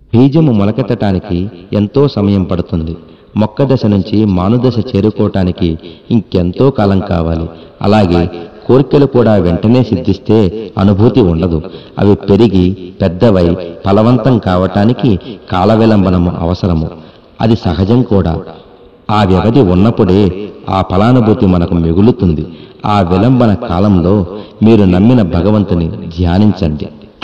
బీజము మొలకెత్తటానికి ఎంతో సమయం పడుతుంది మొక్క దశ నుంచి మానుదశ చేరుకోవటానికి ఇంకెంతో కాలం కావాలి అలాగే కోరికలు కూడా వెంటనే సిద్ధిస్తే అనుభూతి ఉండదు అవి పెరిగి పెద్దవై ఫలవంతం కావటానికి కాల విలంబనము అవసరము అది సహజం కూడా ఆ వ్యవధి ఉన్నప్పుడే ఆ ఫలానుభూతి మనకు మిగులుతుంది ఆ విలంబన కాలంలో మీరు నమ్మిన భగవంతుని ధ్యానించండి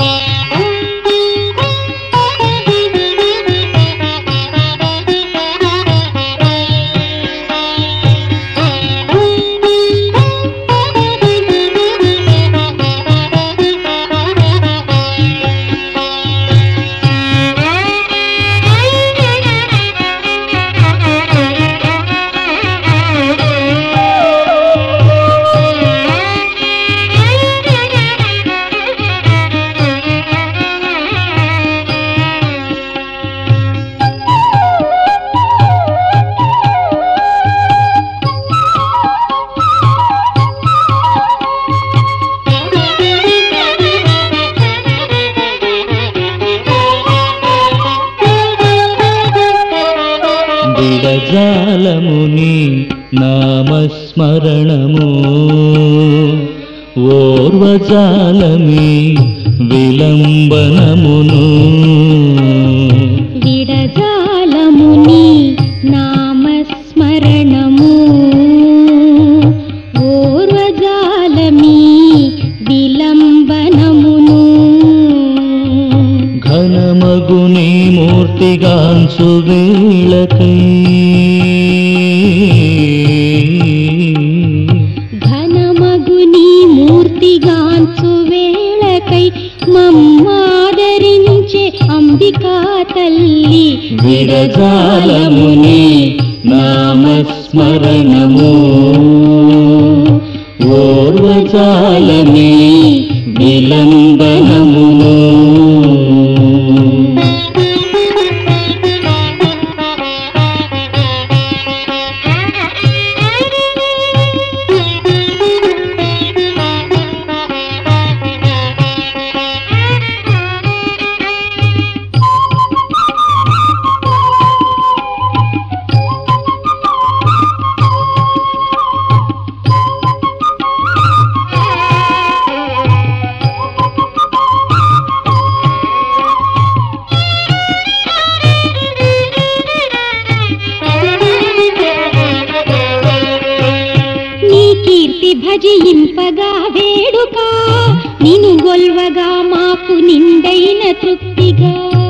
విడజాలముని నామస్మరణము ఓర్వజాలమి విలంబనమును విడజాలముని నామస్మరణము ఓర్వజాలమి విలంబనమును ఘనమగుని మూర్తిగాంచు వేళకై ఘనమగుని మూర్తిగాంచు వేళకై మమ్మాదరించే అంబికా తల్లి విడజాలముని నామస్మరణము ఓర్వజాలమి విలంబనమును నీ కీర్తి భజింపగా వేడుక నిను గొల్వగా మాకు నిండైన తృప్తిగా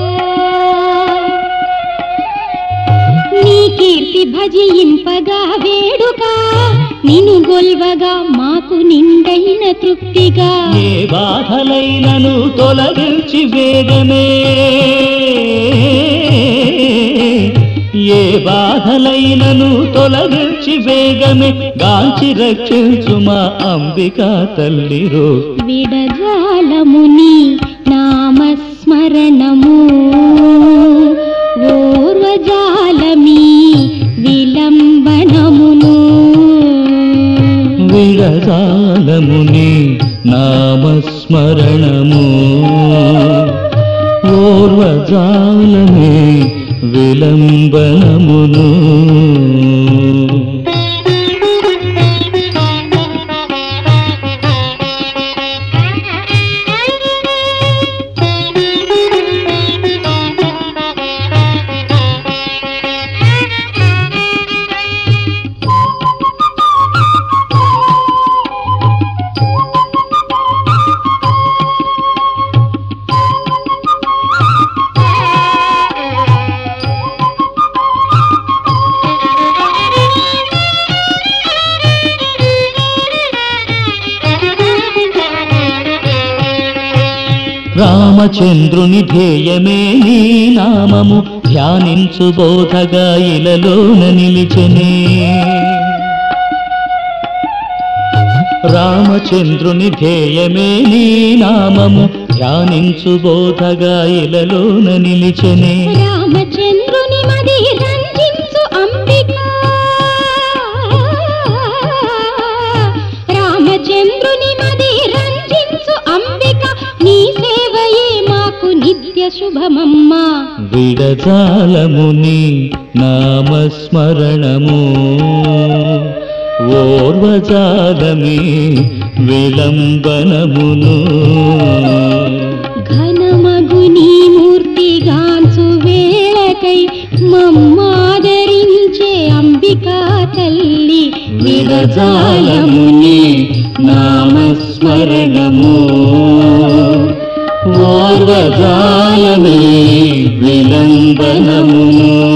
నీ కీర్తి భజింపగా వేడుక నిను గొల్వగా మాకు నిండైన తృప్తిగా ఏ బాధలైనను తొలగించి వేగమే ఏ బాధలైనను తొలగించి వేగమే గాంచి రక్షించు మా అంబికా తల్లిరో విడజాలముని నామస్మరణము ఓర్వజాలమి విలంబనమును విడజాలముని నామస్మరణము ఓర్వజాలమే విలంబనమును రామచంద్రుని ధ్యేయమే నీ నామము ధ్యానించు బోధగా ఇలలోన నిలిచెనే రామచంద్రుని ధ్యేయమే నీ నామము ధ్యానించు బోధగా ఇలలోన నిలిచెనే రామచంద్రుని మది రంజించు అంబిక రామచంద్రుని మది రంజించు అంబిక నీ సేవయే మాకు నిత్య శుభమమ్మా విడజాలముని నామస్మరణము ఓర్వజాలమే విలంబనమును ఘనమగు నీ మూర్తిగాంచు వేళకై మమ్మాదరించే అంబికా తల్లి విడజాలముని నామస్మరణము ఓర్వజాలమే విలంబనమును